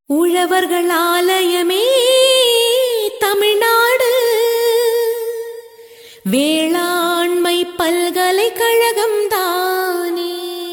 உழவர்கள் ஆலயமே தமிழ்நாடு வேளாண்மை பல்கலைக்கழகம் தானே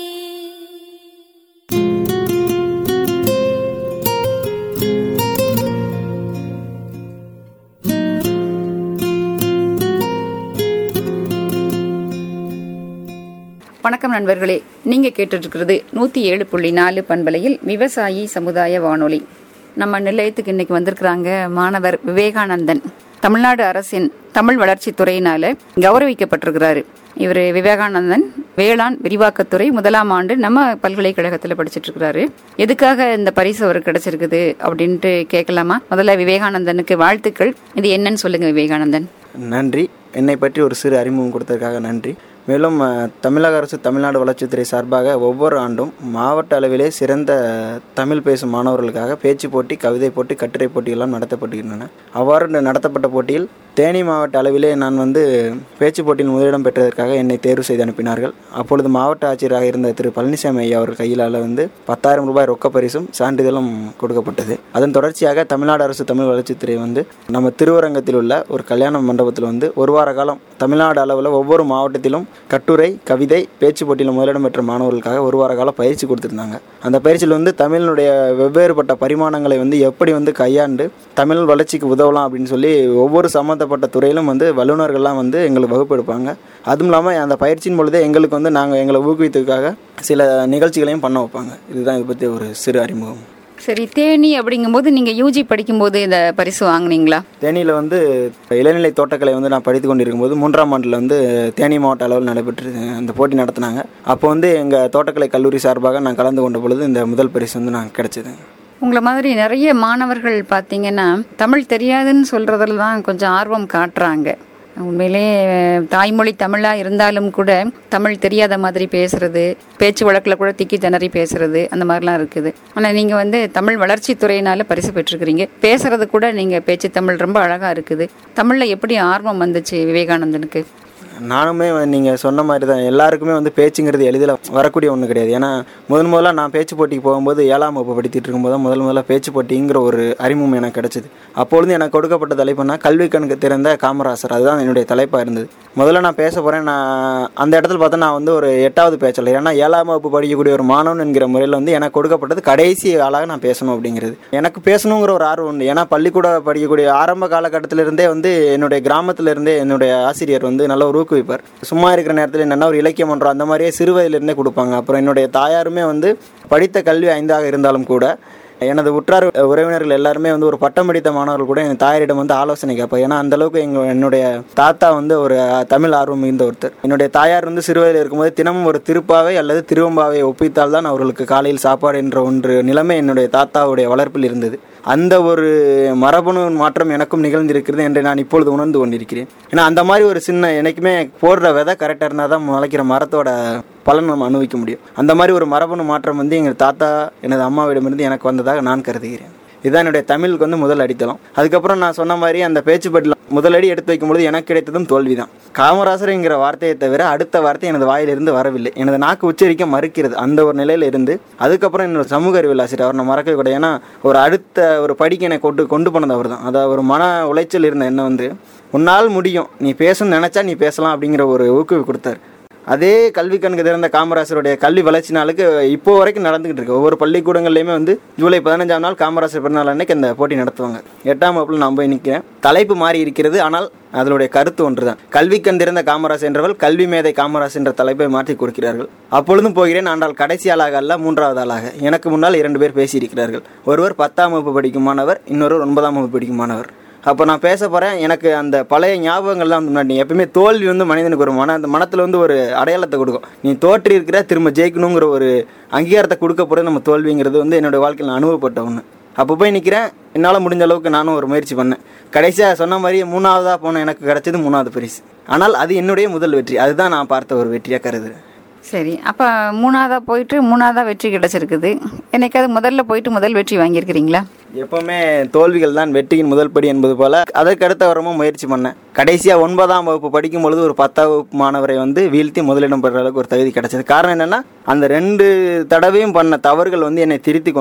வணக்கம் நண்பர்களே நீங்க கேட்டுட்டு இருக்கிறது நூத்தி ஏழு புள்ளி நாலு பண்பலையில் விவசாயி சமுதாய வானொலி நம்ம நிலையத்துக்கு இன்னைக்கு வந்திருக்கிறாங்க மாணவர் விவேகானந்தன் தமிழ்நாடு அரசின் தமிழ் வளர்ச்சித் துறையினால கௌரவிக்கப்பட்டிருக்கிறாரு இவர் விவேகானந்தன் வேளாண் விரிவாக்கத்துறை முதலாம் ஆண்டு நம்ம பல்கலைக்கழகத்தில் படிச்சிட்டு இருக்கிறாரு எதுக்காக இந்த பரிசு அவருக்கு கிடைச்சிருக்குது அப்படின்ட்டு கேட்கலாமா முதல்ல விவேகானந்தனுக்கு வாழ்த்துக்கள் இது என்னன்னு சொல்லுங்க விவேகானந்தன் நன்றி என்னை பற்றி ஒரு சிறு அறிமுகம் கொடுத்ததற்காக நன்றி மேலும் அஹ், தமிழக அரசு தமிழ்நாடு வளர்ச்சித்துறை சார்பாக ஒவ்வொரு ஆண்டும் மாவட்ட அளவிலே சிறந்த தமிழ் பேசும் மாணவர்களுக்காக பேச்சு போட்டி கவிதை போட்டி கட்டுரை போட்டியெல்லாம் நடத்தப்பட்டுகின்றன அவ்வாறு நடத்தப்பட்ட போட்டியில் தேனி மாவட்ட அளவிலே நான் வந்து பேச்சு போட்டியில் முதலிடம் பெற்றதற்காக என்னை தேர்வு செய்து அனுப்பினார்கள் அப்பொழுது மாவட்ட ஆட்சியராக இருந்த திரு பழனிசாமி ஐயா அவர் கையிலால் வந்து பத்தாயிரம் ரூபாய் ரொக்க பரிசும் சான்றிதழும் கொடுக்கப்பட்டது அதன் தொடர்ச்சியாக தமிழ்நாடு அரசு தமிழ் வளர்ச்சித்துறை வந்து நம்ம திருவரங்கத்தில் உள்ள ஒரு கல்யாண மண்டபத்தில் வந்து ஒரு வார காலம் தமிழ்நாடு அளவில் ஒவ்வொரு மாவட்டத்திலும் கட்டுரை கவிதை பேச்சு போட்டியில் முதலிடம் பெற்ற மாணவர்களுக்காக ஒரு வார காலம் பயிற்சி கொடுத்துருந்தாங்க அந்த பயிற்சியில் வந்து தமிழினுடைய வெவ்வேறுபட்ட பரிமாணங்களை வந்து எப்படி வந்து கையாண்டு தமிழ் வளர்ச்சிக்கு உதவலாம் அப்படின்னு சொல்லி ஒவ்வொரு சம்மந்தப்பட்ட துறையிலும் வந்து வல்லுநர்கள்லாம் வந்து எங்களுக்கு வகுப்பு எடுப்பாங்க அதுவும் இல்லாமல் அந்த பயிற்சியின் பொழுதே எங்களுக்கு வந்து நாங்கள் எங்களை ஊக்குவித்ததுக்காக சில நிகழ்ச்சிகளையும் பண்ண வைப்பாங்க இதுதான் இதை பற்றி ஒரு சிறு அறிமுகம் சரி தேனி அப்படிங்கும்போது நீங்க யூஜி படிக்கும்போது இந்த பரிசு வாங்குனீங்களா தேனியில் வந்து இளநிலை தோட்டக்கலை வந்து நான் படித்து கொண்டிருக்கும்போது மூன்றாம் ஆண்டில் வந்து தேனி மாவட்ட அளவில் நடைபெற்று அந்த போட்டி நடத்தினாங்க அப்போ வந்து எங்கள் தோட்டக்கலை கல்லூரி சார்பாக நான் கலந்து கொண்ட பொழுது இந்த முதல் பரிசு வந்து நான் கிடைச்சது உங்களை மாதிரி நிறைய மாணவர்கள் பார்த்தீங்கன்னா தமிழ் தெரியாதுன்னு சொல்றதுல தான் கொஞ்சம் ஆர்வம் காட்டுறாங்க உண்மையிலே தாய்மொழி தமிழா இருந்தாலும் கூட தமிழ் தெரியாத மாதிரி பேசுறது பேச்சு வழக்கில் கூட திக்கி திணறி பேசுறது அந்த மாதிரிலாம் இருக்குது ஆனால் நீங்கள் வந்து தமிழ் வளர்ச்சி துறையினால பரிசு பெற்றிருக்கிறீங்க பேசுறது கூட நீங்கள் பேச்சு தமிழ் ரொம்ப அழகாக இருக்குது தமிழில் எப்படி ஆர்வம் வந்துச்சு விவேகானந்தனுக்கு நானுமே நீங்கள் சொன்ன மாதிரி தான் எல்லாருக்குமே வந்து பேச்சுங்கிறது எளிதில் வரக்கூடிய ஒன்று கிடையாது ஏன்னா முதன் முதல்ல நான் பேச்சு போட்டிக்கு போகும்போது ஏழாம் வகுப்பு படித்துட்டு இருக்கும்போது தான் முதல் முதல்ல பேச்சு போட்டிங்கிற ஒரு அறிமுகம் எனக்கு கிடைச்சிது அப்பொழுது எனக்கு கொடுக்கப்பட்ட தலைப்புனா கல்வி கணக்கு திறந்த காமராசர் அதுதான் என்னுடைய தலைப்பாக இருந்தது முதல்ல நான் பேச போகிறேன் நான் அந்த இடத்துல பார்த்தா நான் வந்து ஒரு எட்டாவது பேச்சாளர் ஏன்னா ஏழாம் வகுப்பு படிக்கக்கூடிய ஒரு மாணவன் என்கிற முறையில் வந்து எனக்கு கொடுக்கப்பட்டது கடைசி ஆளாக நான் பேசணும் அப்படிங்கிறது எனக்கு பேசணுங்கிற ஒரு ஆர்வம் உண்டு ஏன்னா பள்ளிக்கூட படிக்கக்கூடிய ஆரம்ப காலகட்டத்திலிருந்தே வந்து என்னுடைய கிராமத்துல இருந்தே என்னுடைய ஆசிரியர் வந்து நல்ல ஒரு ஊக்குவிப்பார் சும்மா இருக்கிற நேரத்தில் என்னென்னா ஒரு இலக்கியம் மன்றம் அந்த மாதிரியே சிறு வயதிலிருந்தே கொடுப்பாங்க அப்புறம் என்னுடைய தாயாருமே வந்து படித்த கல்வி ஐந்தாக இருந்தாலும் கூட எனது உற்றார் உறவினர்கள் எல்லாருமே வந்து ஒரு பட்டம் படித்த மாணவர்கள் கூட என் தாயாரிடம் வந்து ஆலோசனை கேட்பேன் ஏன்னா அந்த அளவுக்கு எங்க என்னுடைய தாத்தா வந்து ஒரு அஹ், தமிழ் ஆர்வம் மிகுந்த ஒருத்தர் என்னுடைய தாயார் வந்து சிறுவயதில் இருக்கும்போது தினமும் ஒரு திருப்பாவை அல்லது திருவம்பாவை ஒப்பித்தால் தான் அவர்களுக்கு காலையில் சாப்பாடு என்ற ஒன்று நிலைமை என்னுடைய தாத்தாவுடைய வளர்ப்பில் இருந்தது அந்த ஒரு மரபணு மாற்றம் எனக்கும் நிகழ்ந்திருக்கிறது என்று நான் இப்பொழுது உணர்ந்து கொண்டிருக்கிறேன் ஏன்னா அந்த மாதிரி ஒரு சின்ன எனக்குமே போடுற விதை கரெக்டாக இருந்தால் தான் முளைக்கிற மரத்தோட பலன் நம்ம அனுபவிக்க முடியும் அந்த மாதிரி ஒரு மரபணு மாற்றம் வந்து எங்கள் தாத்தா எனது அம்மாவிடமிருந்து எனக்கு வந்ததாக நான் கருதுகிறேன் இதுதான் என்னுடைய தமிழுக்கு வந்து முதல் அடித்தளம் அதுக்கப்புறம் நான் சொன்ன மாதிரி அந்த பேச்சுப்பட்டில் முதலடி எடுத்து வைக்கும்பொழுது எனக்கு கிடைத்ததும் தோல்விதான் காமராசர்ங்கிற வார்த்தையை தவிர அடுத்த வார்த்தை எனது வாயிலிருந்து வரவில்லை எனது நாக்கு உச்சரிக்க மறுக்கிறது அந்த ஒரு நிலையில இருந்து அதுக்கப்புறம் என்னோட சமூக அறிவியல் ஆசிரியர் அவர் நான் மறக்கவே கூடாது ஏன்னா ஒரு அடுத்த ஒரு படிக்க என்னை கொண்டு கொண்டு போனது அவர் தான் அதாவது ஒரு மன உளைச்சல் இருந்த என்ன வந்து உன்னால் முடியும் நீ பேசணும்னு நினச்சா நீ பேசலாம் அப்படிங்கிற ஒரு ஊக்குவிப்பு கொடுத்தாரு அதே கல்வி கண்ணுக்கு திறந்த காமராசருடைய கல்வி வளர்ச்சி நாளுக்கு இப்போ வரைக்கும் நடந்துகிட்டு இருக்கு ஒவ்வொரு பள்ளிக்கூடங்கள்லையுமே வந்து ஜூலை பதினஞ்சாம் நாள் காமராசர் பிறந்தநாள் அன்னைக்கு அந்த போட்டி நடத்துவாங்க எட்டாம் வகுப்பில் நான் போய் நிற்கிறேன் தலைப்பு மாறி இருக்கிறது ஆனால் அதனுடைய கருத்து ஒன்றுதான் கல்வி கண் திறந்த காமராஜ் என்றவள் கல்வி மேதை காமராஜ் என்ற தலைப்பை மாற்றி கொடுக்கிறார்கள் அப்பொழுதும் போகிறேன் ஆனால் கடைசி ஆளாக அல்ல மூன்றாவது ஆளாக எனக்கு முன்னால் இரண்டு பேர் பேசியிருக்கிறார்கள் ஒருவர் பத்தாம் வகுப்பு படிக்கும் மாணவர் இன்னொருவர் ஒன்பதாம் வகுப்பு படிக்கும் மாணவர் அப்போ நான் பேச போகிறேன் எனக்கு அந்த பழைய ஞாபகங்கள்லாம் வந்து முன்னாடி எப்பயுமே தோல்வி வந்து மனிதனுக்கு ஒரு மன அந்த மனத்தில் வந்து ஒரு அடையாளத்தை கொடுக்கும் நீ தோற்றி இருக்கிற திரும்ப ஜெயிக்கணுங்கிற ஒரு அங்கீகாரத்தை கொடுக்க போகிறது நம்ம தோல்விங்கிறது வந்து என்னோட வாழ்க்கையில் நான் அனுபவப்பட்ட ஒன்று அப்போ போய் நிற்கிறேன் என்னால் முடிஞ்ச அளவுக்கு நானும் ஒரு முயற்சி பண்ணேன் கடைசியாக சொன்ன மாதிரி மூணாவதாக போன எனக்கு கிடைச்சது மூணாவது பரிசு ஆனால் அது என்னுடைய முதல் வெற்றி அதுதான் நான் பார்த்த ஒரு வெற்றியாக கருதுறேன் சரி அப்போ மூணாவதா போயிட்டு மூணாவதா வெற்றி கிடைச்சிருக்குது என்னைக்காவது முதல்ல போயிட்டு முதல் வெற்றி வாங்கியிருக்கிறீங்களா எப்பவுமே தோல்விகள் தான் வெற்றியின் முதல் படி என்பது போல அதற்கு அடுத்த வாரமும் முயற்சி பண்ணேன் கடைசியா ஒன்பதாம் வகுப்பு படிக்கும் பொழுது ஒரு பத்தாம் வகுப்பு மாணவரை வந்து வீழ்த்தி முதலிடம் பெற அளவுக்கு ஒரு தகுதி கிடைச்சது காரணம் என்னன்னா அந்த ரெண்டு தடவையும் பண்ண தவறுகள் வந்து என்னை திருத்தி கொண்டு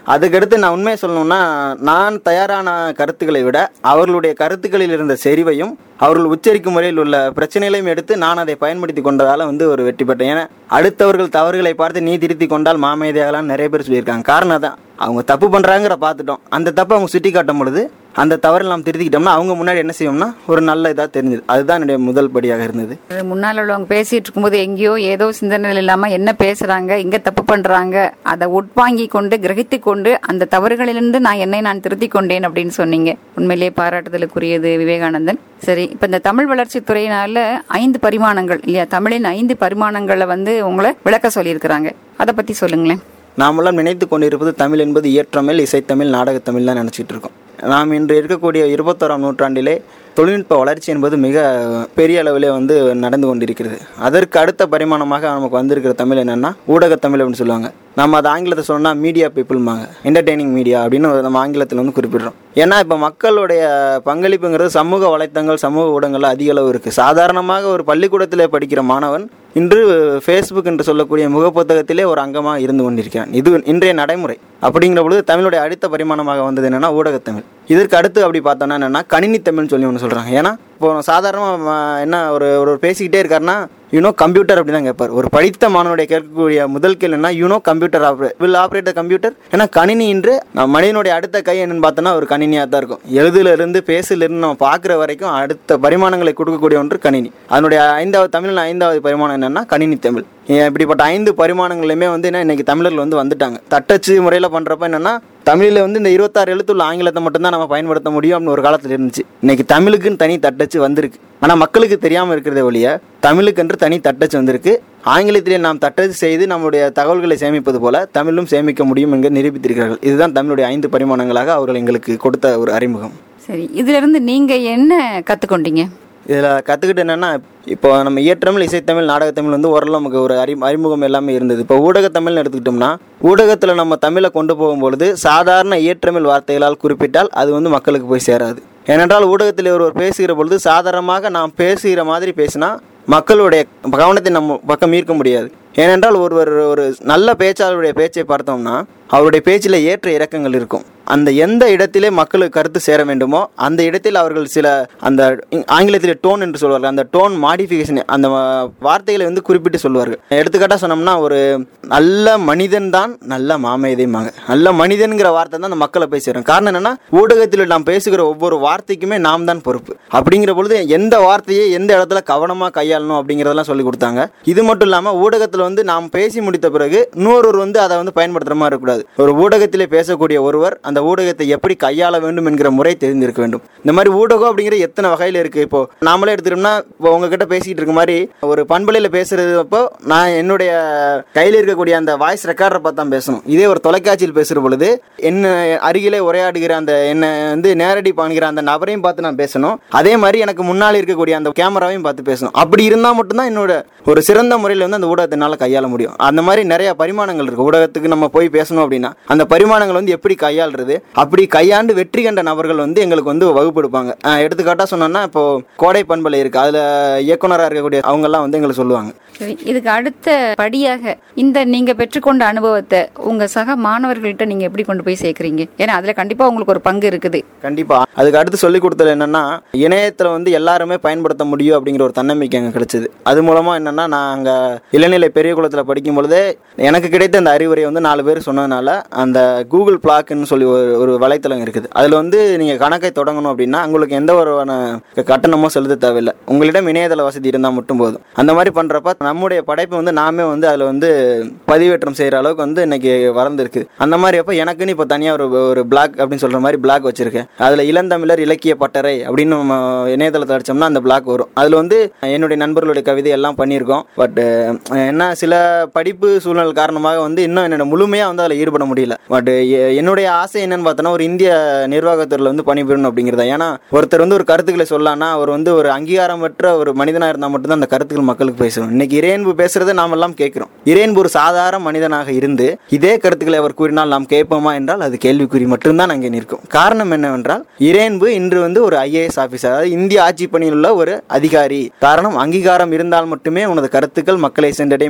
அதுக்கடுத்து நான் உண்மையை சொல்லணும்னா நான் தயாரான கருத்துக்களை விட அவர்களுடைய கருத்துக்களில் இருந்த செறிவையும் அவர்கள் உச்சரிக்கும் முறையில் உள்ள பிரச்சனைகளையும் எடுத்து நான் அதை பயன்படுத்தி கொண்டதால வந்து ஒரு வெற்றி பெற்றேன் ஏன்னா அடுத்தவர்கள் தவறுகளை பார்த்து நீ திருத்தி கொண்டால் மாமேதையாகலாம் நிறைய பேர் சொல்லியிருக்காங்க காரணம் தான் அவங்க தப்பு பண்றாங்கிற பார்த்துட்டோம் அந்த தப்பை அவங்க சுட்டி காட்டும் பொழுது அந்த தவறை நாம் திருத்திக்கிட்டோம்னா அவங்க முன்னாடி என்ன செய்வோம்னா ஒரு நல்ல இதாக தெரிஞ்சது அதுதான் என்னுடைய முதல் படியாக இருந்தது முன்னால் உள்ளவங்க பேசிட்டு இருக்கும்போது எங்கேயோ ஏதோ சிந்தனைகள் இல்லாம என்ன பேசுறாங்க எங்க தப்பு பண்றாங்க அதை உட்வாங்கி கொண்டு கிரகித்து கொண்டு அந்த தவறுகளிலிருந்து நான் என்னை நான் திருத்திக் கொண்டேன் அப்படின்னு சொன்னீங்க உண்மையிலேயே பாராட்டுதலுக்குரியது விவேகானந்தன் சரி இப்ப இந்த தமிழ் வளர்ச்சி துறையினால ஐந்து பரிமாணங்கள் இல்லையா தமிழின் ஐந்து பரிமாணங்களை வந்து உங்களை விளக்க சொல்லியிருக்கிறாங்க அதை பத்தி சொல்லுங்களேன் நாமெல்லாம் நினைத்து கொண்டிருப்பது தமிழ் என்பது இயற்றமிழ் இசைத்தமிழ் நாடகத்தமிழ் தான் நினச்சிட்டு இருக்கோம் நாம் இன்று இருக்கக்கூடிய இருபத்தோராம் நூற்றாண்டிலே தொழில்நுட்ப வளர்ச்சி என்பது மிக பெரிய அளவிலே வந்து நடந்து கொண்டிருக்கிறது அதற்கு அடுத்த பரிமாணமாக நமக்கு வந்திருக்கிற தமிழ் என்னன்னா ஊடகத்தமிழ் அப்படின்னு சொல்லுவாங்க நம்ம அது ஆங்கிலத்தை சொன்னா மீடியா பீப்புள்மாங்க என்டர்டெய்னிங் மீடியா அப்படின்னு நம்ம ஆங்கிலத்தில் வந்து குறிப்பிடுறோம் ஏன்னா இப்போ மக்களுடைய பங்களிப்புங்கிறது சமூக வலைத்தளங்கள் சமூக ஊடகங்கள் அதிக அளவு இருக்குது சாதாரணமாக ஒரு பள்ளிக்கூடத்தில் படிக்கிற மாணவன் இன்று ஃபேஸ்புக் என்று சொல்லக்கூடிய முகப்புத்தகத்திலே ஒரு அங்கமாக இருந்து கொண்டிருக்கிறான் இது இன்றைய நடைமுறை அப்படிங்கிற பொழுது தமிழுடைய அடுத்த பரிமாணமாக வந்தது என்னன்னா ஊடகத்தமிழ் இதற்கு அடுத்து அப்படி பார்த்தோம்னா என்னன்னா கணினி தமிழ்னு சொல்லி ஒன்று சொல்கிறாங்க ஏன்னா இப்போ சாதாரணமாக என்ன ஒரு ஒரு பேசிக்கிட்டே இருக்காருன்னா யூனோ கம்ப்யூட்டர் அப்படி தான் கேட்பார் ஒரு படித்த மாணவனுடைய கேட்கக்கூடிய முதல் கேள்வினா you know computer operate will operate computer ஏன்னா கணினி இன்று நம்ம மனிதனுடைய அடுத்த கை என்னன்னு பார்த்தோன்னா ஒரு கணினியாக தான் இருக்கும் எழுதுல இருந்து பேசுல இருந்து நம்ம பார்க்குற வரைக்கும் அடுத்த பரிமாணங்களை கொடுக்கக்கூடிய ஒன்று கணினி அதனுடைய ஐந்தாவது தமிழில் ஐந்தாவது பரிமாணம் என்னன்னா கணினி தமிழ் ஏன் இப்படிப்பட்ட ஐந்து பரிமாணங்களுமே வந்து என்ன இன்னைக்கு தமிழர்கள் வந்து வந்துட்டாங்க தட்டச்சு முறையில் பண்ணுறப்ப என்னன்னா தமிழில் வந்து இந்த இருபத்தாறு எழுத்துள்ள ஆங்கிலத்தை மட்டும்தான் நம்ம பயன்படுத்த முடியும் அப்படின்னு ஒரு காலத்தில் இருந்துச்சு இன்னைக்கு தமிழுக்குன்னு தனி தட்டச்சு வந்திருக்கு ஆனால் மக்களுக்கு தெரியாமல் இருக்கிறதே ஒழிய தமிழுக்கென்று தனி தட்டச்சு வந்திருக்கு ஆங்கிலத்திலே நாம் தட்டச்சு செய்து நம்முடைய தகவல்களை சேமிப்பது போல தமிழும் சேமிக்க முடியும் என்கிற நிரூபித்திருக்கிறார்கள் இதுதான் தமிழுடைய ஐந்து பரிமாணங்களாக அவர்கள் எங்களுக்கு கொடுத்த ஒரு அறிமுகம் சரி இதுல இருந்து நீங்க என்ன கத்துக்கொண்டீங்க இதில் கற்றுக்கிட்டு என்னென்னா இப்போ நம்ம இயற்றமிழ் இசைத்தமிழ் நாடகத்தமிழ் வந்து ஓரளவு நமக்கு ஒரு அறி அறிமுகம் எல்லாமே இருந்தது இப்போ ஊடகத்தமிழ்னு எடுத்துக்கிட்டோம்னா ஊடகத்தில் நம்ம தமிழை கொண்டு போகும்பொழுது சாதாரண இயற்றமிழ் வார்த்தைகளால் குறிப்பிட்டால் அது வந்து மக்களுக்கு போய் சேராது ஏனென்றால் ஊடகத்தில் ஒருவர் பேசுகிற பொழுது சாதாரணமாக நாம் பேசுகிற மாதிரி பேசினா மக்களுடைய கவனத்தை நம்ம பக்கம் ஈர்க்க முடியாது ஏனென்றால் ஒருவர் ஒரு நல்ல பேச்சாளருடைய பேச்சை பார்த்தோம்னா அவருடைய பேச்சில் ஏற்ற இறக்கங்கள் இருக்கும் அந்த எந்த இடத்திலே மக்களுக்கு கருத்து சேர வேண்டுமோ அந்த இடத்தில் அவர்கள் சில அந்த ஆங்கிலத்தில் டோன் என்று சொல்வார்கள் அந்த டோன் மாடிஃபிகேஷன் அந்த வா- வார்த்தைகளை வந்து குறிப்பிட்டு சொல்வார்கள் எடுத்துக்காட்டாக சொன்னோம்னா ஒரு நல்ல மனிதன் தான் நல்ல மாமேதைமாங்க நல்ல மனிதன்கிற வார்த்தை தான் அந்த மக்களை போய் சேரும் காரணம் என்னன்னா ஊடகத்தில் நாம் பேசுகிற ஒவ்வொரு வார்த்தைக்குமே நாம் தான் பொறுப்பு அப்படிங்கிற பொழுது எந்த வார்த்தையை எந்த இடத்துல கவனமாக கையாளணும் அப்படிங்கிறதெல்லாம் சொல்லி கொடுத்தாங்க இது மட்டும் இல்லாமல் ஊடகத்தில் வந்து நாம் பேசி முடித்த பிறகு இன்னொருவர் வந்து அதை வந்து பயன்படுத்துகிற மாதிரி இருக்கக்கூடாது ஒரு ஊடகத்திலே பேசக்கூடிய ஒருவர் அந்த ஊடகத்தை எப்படி கையாள வேண்டும் என்கிற முறை தெரிந்திருக்க வேண்டும் இந்த மாதிரி ஊடகம் அப்படிங்கிற எத்தனை வகையில் இருக்குது இப்போ நாமளே எடுத்துட்டோம்னா இப்போ உங்ககிட்ட பேசிக்கிட்டு இருக்க மாதிரி ஒரு பண்பலையில் பேசுறது அப்போ நான் என்னுடைய கையில் இருக்கக்கூடிய அந்த வாய்ஸ் ரெக்கார்டரை பார்த்து தான் பேசணும் இதே ஒரு தொலைக்காட்சியில் பேசுகிற பொழுது என்ன அருகிலே உரையாடுகிற அந்த என்னை வந்து நேரடி பண்ணுகிற அந்த நபரையும் பார்த்து நான் பேசணும் அதே மாதிரி எனக்கு முன்னால் இருக்கக்கூடிய அந்த கேமராவையும் பார்த்து பேசணும் அப்படி இருந்தால் மட்டும்தான் என்னோட ஒரு சிறந்த முறையில் வந்து அந்த ஊடகத்தினால கையாள முடியும் அந்த மாதிரி நிறைய பரிமாணங்கள் இருக்கு ஊடகத்துக்கு நம்ம போய் பேசணும் அப்படின்னா அந்த பரிமாணங்கள் வந்து எப்படி கையாளுறது அப்படி கையாண்டு வெற்றி கண்ட நபர்கள் வந்து எங்களுக்கு வந்து வகுப்பு எடுப்பாங்க அஹ் எடுத்துக்காட்டா சொன்னோம்னா இப்போ கோடை பண்பலை இருக்கு அதுல இயக்குனராக இருக்கக்கூடிய அவங்கெல்லாம் வந்து எங்களுக்கு சொல்லுவாங்க சரி இதுக்கு அடுத்த படியாக இந்த நீங்க பெற்றுக்கொண்ட அனுபவத்தை உங்க சக மாணவர்கள்ட்ட நீங்க எப்படி கொண்டு போய் சேர்க்கறீங்க ஏன்னா அதுல கண்டிப்பா உங்களுக்கு ஒரு பங்கு இருக்குது கண்டிப்பா அதுக்கு அடுத்து சொல்லி கொடுத்தது என்னன்னா இணையத்துல வந்து எல்லாருமே பயன்படுத்த முடியும் அப்படிங்கிற ஒரு தன்னம்பிக்கை அங்கே கிடைச்சது அது மூலமா என்னன்னா நான் அங்க இளநிலை பெரிய குளத்துல படிக்கும் பொழுதே எனக்கு கிடைத்த அந்த அறிவுரை வந்து நாலு பேர் சொன்னதுனால அந்த கூகுள் பிளாக்னு சொல்லி ஒரு ஒரு வலைத்தளம் இருக்குது அதுல வந்து நீங்க கணக்கை தொடங்கணும் அப்படின்னா உங்களுக்கு எந்த ஒரு கட்டணமோ செலுத்த தேவையில்லை உங்களிடம் இணையதள வசதி இருந்தால் மட்டும் போதும் அந்த மாதிரி பண்றப்ப நம்முடைய படைப்பை வந்து நாமே வந்து அதுல வந்து பதிவேற்றம் செய்யற அளவுக்கு வந்து இன்னைக்கு வளர்ந்துருக்கு அந்த மாதிரி அப்போ எனக்குன்னு இப்போ தனியாக ஒரு ஒரு பிளாக் அப்படின்னு சொல்ற மாதிரி பிளாக் வச்சிருக்கேன் அதுல இளந்தமிழர் இலக்கிய பட்டறை அப்படின்னு நம்ம இணையதளத்தில் அடிச்சோம்னா அந்த பிளாக் வரும் அதுல வந்து என்னுடைய நண்பர்களுடைய கவிதை எல்லாம் பண்ணியிருக்கோம் பட் என்ன சில படிப்பு சூழ்நிலை காரணமாக வந்து இன்னும் என்னோட முழுமையா வந்து அதில் ஈடுபட முடியல பட் என்னுடைய ஆசை என்னன்னு பார்த்தோன்னா ஒரு இந்திய நிர்வாகத்துறையில் வந்து பணிபுரியணும் அப்படிங்கிறதா ஏன்னா ஒருத்தர் வந்து ஒரு கருத்துக்களை சொல்லலாம்னா அவர் வந்து ஒரு அங்கீகாரம் பெற்ற ஒரு மனிதனாக இருந்தால் மட்டும்தான் அந்த கருத்துக்கள் மக்களுக்கு பேசணும் இன்னைக்கு இறையன்பு பேசுறதை நாம் எல்லாம் கேட்கிறோம் இறையன்பு ஒரு சாதாரண மனிதனாக இருந்து இதே கருத்துக்களை அவர் கூறினால் நாம் கேட்போமா என்றால் அது கேள்விக்குறி மட்டும்தான் அங்கே நிற்கும் காரணம் என்னவென்றால் இறையன்பு இன்று வந்து ஒரு ஐஏஎஸ் ஆஃபீஸர் அதாவது இந்திய ஆட்சி பணியில் உள்ள ஒரு அதிகாரி காரணம் அங்கீகாரம் இருந்தால் மட்டுமே உனது கருத்துக்கள் மக்களை சென்றடையும்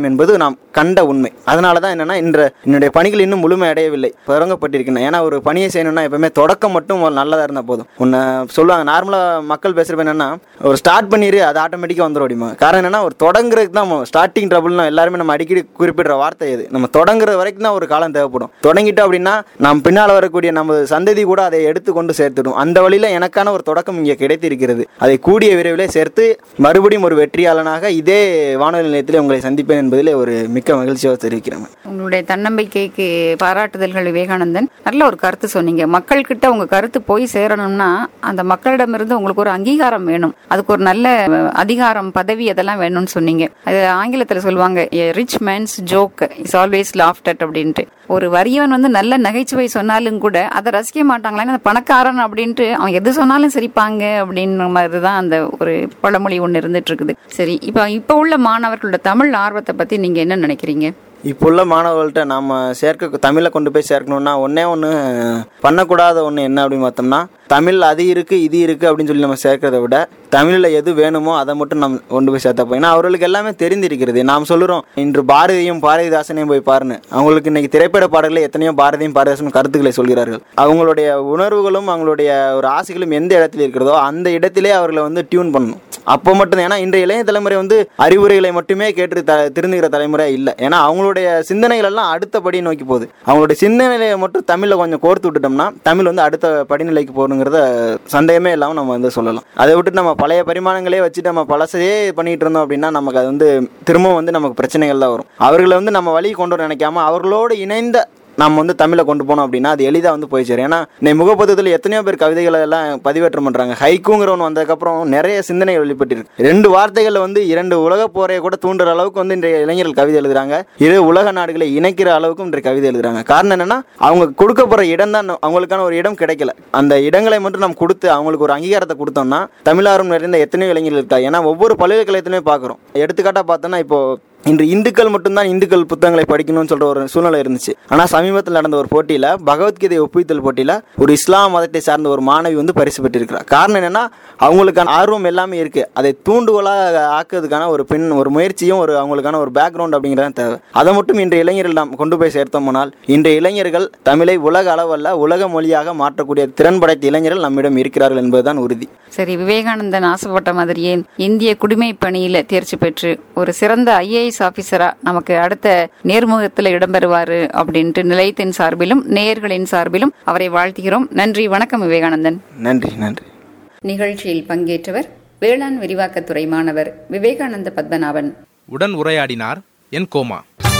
என்பது நாம் கண்ட உண்மை அதனால தான் என்னன்னா இன்ற என்னுடைய பணிகள் இன்னும் முழுமை அடையவில்லை தொடங்கப்பட்டிருக்கின்றன ஏன்னா ஒரு பணியை செய்யணும்னா எப்பவுமே தொடக்கம் மட்டும் நல்லதாக இருந்தால் போதும் உன்னை சொல்லுவாங்க நார்மலாக மக்கள் பேசுகிறப்ப என்னன்னா ஒரு ஸ்டார்ட் பண்ணிடு அது ஆட்டோமேட்டிக்காக வந்துடும் அப்படிமா காரணம் என்னன்னா ஒரு தொடங்குறதுக்கு தான் ஸ்டார்டிங் ட்ரபுள்னா எல்லாருமே நம்ம அடிக்கடி குறிப்பிடுற வார்த்தை இது நம்ம தொடங்குறது வரைக்கும் தான் ஒரு காலம் தேவைப்படும் தொடங்கிட்டோம் அப்படின்னா நாம் பின்னால் வரக்கூடிய நம்ம சந்ததி கூட அதை எடுத்து கொண்டு சேர்த்துடும் அந்த வழியில் எனக்கான ஒரு தொடக்கம் இங்கே கிடைத்திருக்கிறது அதை கூடிய விரைவிலே சேர்த்து மறுபடியும் ஒரு வெற்றியாளனாக இதே வானொலி நிலையத்திலே உங்களை சந்திப்பேன் என்பதிலே ஒரு மிக்க மகிழ்ச்சியாக தெரிவிக்கிறேன் உங்களுடைய தன்னம்பிக்கைக்கு பாராட்டுதல்கள் விவேகானந்தன் நல்ல ஒரு கருத்து சொன்னீங்க மக்கள் கிட்ட உங்க கருத்து போய் சேரணும்னா அந்த மக்களிடமிருந்து உங்களுக்கு ஒரு அங்கீகாரம் வேணும் அதுக்கு ஒரு நல்ல அஹ், அதிகாரம் பதவி அதெல்லாம் வேணும்னு சொன்னீங்க அது ஆங்கிலத்துல சொல்லுவாங்க rich man's joke is always laughed அப்படின்ட்டு ஒரு வறியவன் வந்து நல்ல நகைச்சுவை சொன்னாலும் கூட அதை ரசிக்க மாட்டாங்களா ஏன்னா, அந்த பணக்காரன் அப்படின்ட்டு அவன் எது சொன்னாலும் சிரிப்பாங்க அப்படின்ற மாதிரி தான் அந்த ஒரு பழமொழி ஒன்று இருந்துட்டு இருக்குது சரி இப்போ இப்போ உள்ள மாணவர்களோட தமிழ் ஆர்வத்தை பத்தி நீங்க என்ன நினைக்கிறீங்க இப்போ உள்ள மாணவர்கள்ட்ட நாம் சேர்க்க தமிழை கொண்டு போய் சேர்க்கணும்னா ஒன்றே ஒன்று பண்ணக்கூடாத ஒன்று என்ன அப்படின்னு பார்த்தோம்னா தமிழ் அது இருக்குது இது இருக்குது அப்படின்னு சொல்லி நம்ம சேர்க்கறத விட தமிழில் எது வேணுமோ அதை மட்டும் நம்ம கொண்டு போய் சேர்த்தப்போ ஏன்னா அவர்களுக்கு எல்லாமே தெரிந்திருக்கிறது நாம் சொல்லுறோம் இன்று பாரதியும் பாரதிதாசனையும் போய் பாருன்னு அவங்களுக்கு இன்னைக்கு திரைப்பட பாடல்களில் எத்தனையோ பாரதியும் பாரதிதாசனும் கருத்துக்களை சொல்கிறார்கள் அவங்களுடைய உணர்வுகளும் அவங்களுடைய ஒரு ஆசைகளும் எந்த இடத்துல இருக்கிறதோ அந்த இடத்திலே அவர்களை வந்து டியூன் பண்ணணும் அப்போ மட்டும் ஏன்னா இன்றைய இளைய தலைமுறை வந்து அறிவுரைகளை மட்டுமே கேட்டு த திருந்துகிற தலைமுறை இல்லை ஏன்னா அவங்களுடைய சிந்தனைகள் எல்லாம் அடுத்த படி நோக்கி போகுது அவங்களுடைய சிந்தனையை மட்டும் தமிழில் கொஞ்சம் கோர்த்து விட்டுட்டோம்னா தமிழ் வந்து அடுத்த படிநிலைக்கு போகணுங்கிறத சந்தேகமே இல்லாமல் நம்ம வந்து சொல்லலாம் அதை விட்டுட்டு நம்ம பழைய பரிமாணங்களே வச்சுட்டு நம்ம பழசையே பண்ணிட்டு இருந்தோம் அப்படின்னா நமக்கு அது வந்து திரும்பவும் வந்து நமக்கு பிரச்சனைகள் தான் வரும் அவர்களை வந்து நம்ம வழி கொண்டு வர நினைக்காம அவர்களோடு இணைந்த நம்ம வந்து தமிழை கொண்டு போனோம் அப்படின்னா அது எளிதாக வந்து போய் சேரும் ஏன்னா நீ முகப்பதத்தில் எத்தனையோ பேர் கவிதைகளை எல்லாம் பதிவேற்றம் பண்ணுறாங்க ஹைக்குங்கிறவன் வந்ததுக்கப்புறம் நிறைய சிந்தனை வெளிப்பட்டிருக்கு ரெண்டு வார்த்தைகளில் வந்து இரண்டு உலக போரையை கூட தூண்டுற அளவுக்கு வந்து இன்றைய இளைஞர்கள் கவிதை எழுதுறாங்க இரு உலக நாடுகளை இணைக்கிற அளவுக்கும் இன்றைய கவிதை எழுதுறாங்க காரணம் என்னன்னா அவங்க கொடுக்க போகிற இடம் தான் அவங்களுக்கான ஒரு இடம் கிடைக்கல அந்த இடங்களை மட்டும் நம்ம கொடுத்து அவங்களுக்கு ஒரு அங்கீகாரத்தை கொடுத்தோம்னா தமிழாரம் நிறைந்த எத்தனையோ இளைஞர்கள் இருக்கா ஏன்னா ஒவ்வொரு பல்கலைக்கழகத்திலுமே பார்க்குறோம் எடுத்துக்காட்டாக பார்த்தோன்னா இப்போ இன்று இந்துக்கள் மட்டும்தான் இந்துக்கள் புத்தகங்களை படிக்கணும்னு சொல்ற ஒரு சூழ்நிலை இருந்துச்சு ஆனா சமீபத்தில் நடந்த ஒரு போட்டியில பகவத்கீதை ஒப்புவித்தல் போட்டியில ஒரு இஸ்லாம் மதத்தை சார்ந்த ஒரு மாணவி வந்து பரிசு பெற்றிருக்கிறார் காரணம் என்னன்னா அவங்களுக்கான ஆர்வம் எல்லாமே இருக்கு அதை தூண்டுகோலாக ஆக்குறதுக்கான ஒரு பெண் ஒரு முயற்சியும் ஒரு அவங்களுக்கான ஒரு பேக்ரவுண்ட் அப்படிங்கிறத தேவை அதை மட்டும் இன்றைய இளைஞர்கள் நாம் கொண்டு போய் சேர்த்தோம்னால் இன்றைய இளைஞர்கள் தமிழை உலக அளவல்ல உலக மொழியாக மாற்றக்கூடிய திறன் படைத்த இளைஞர்கள் நம்மிடம் இருக்கிறார்கள் என்பதுதான் உறுதி சரி விவேகானந்தன் ஆசைப்பட்ட மாதிரியே இந்திய குடிமை பணியில தேர்ச்சி பெற்று ஒரு சிறந்த ஐஏஎஸ் ஆபீசரா நமக்கு அடுத்த நேர்முகத்தில் இடம்பெறுவாரு அப்படின்ட்டு நிலையத்தின் சார்பிலும் நேயர்களின் சார்பிலும் அவரை வாழ்த்துகிறோம் நன்றி வணக்கம் விவேகானந்தன் நன்றி நன்றி நிகழ்ச்சியில் பங்கேற்றவர் வேளாண் விரிவாக்கத்துறை மாணவர் விவேகானந்த பத்மநாபன் உடன் உரையாடினார் என் கோமா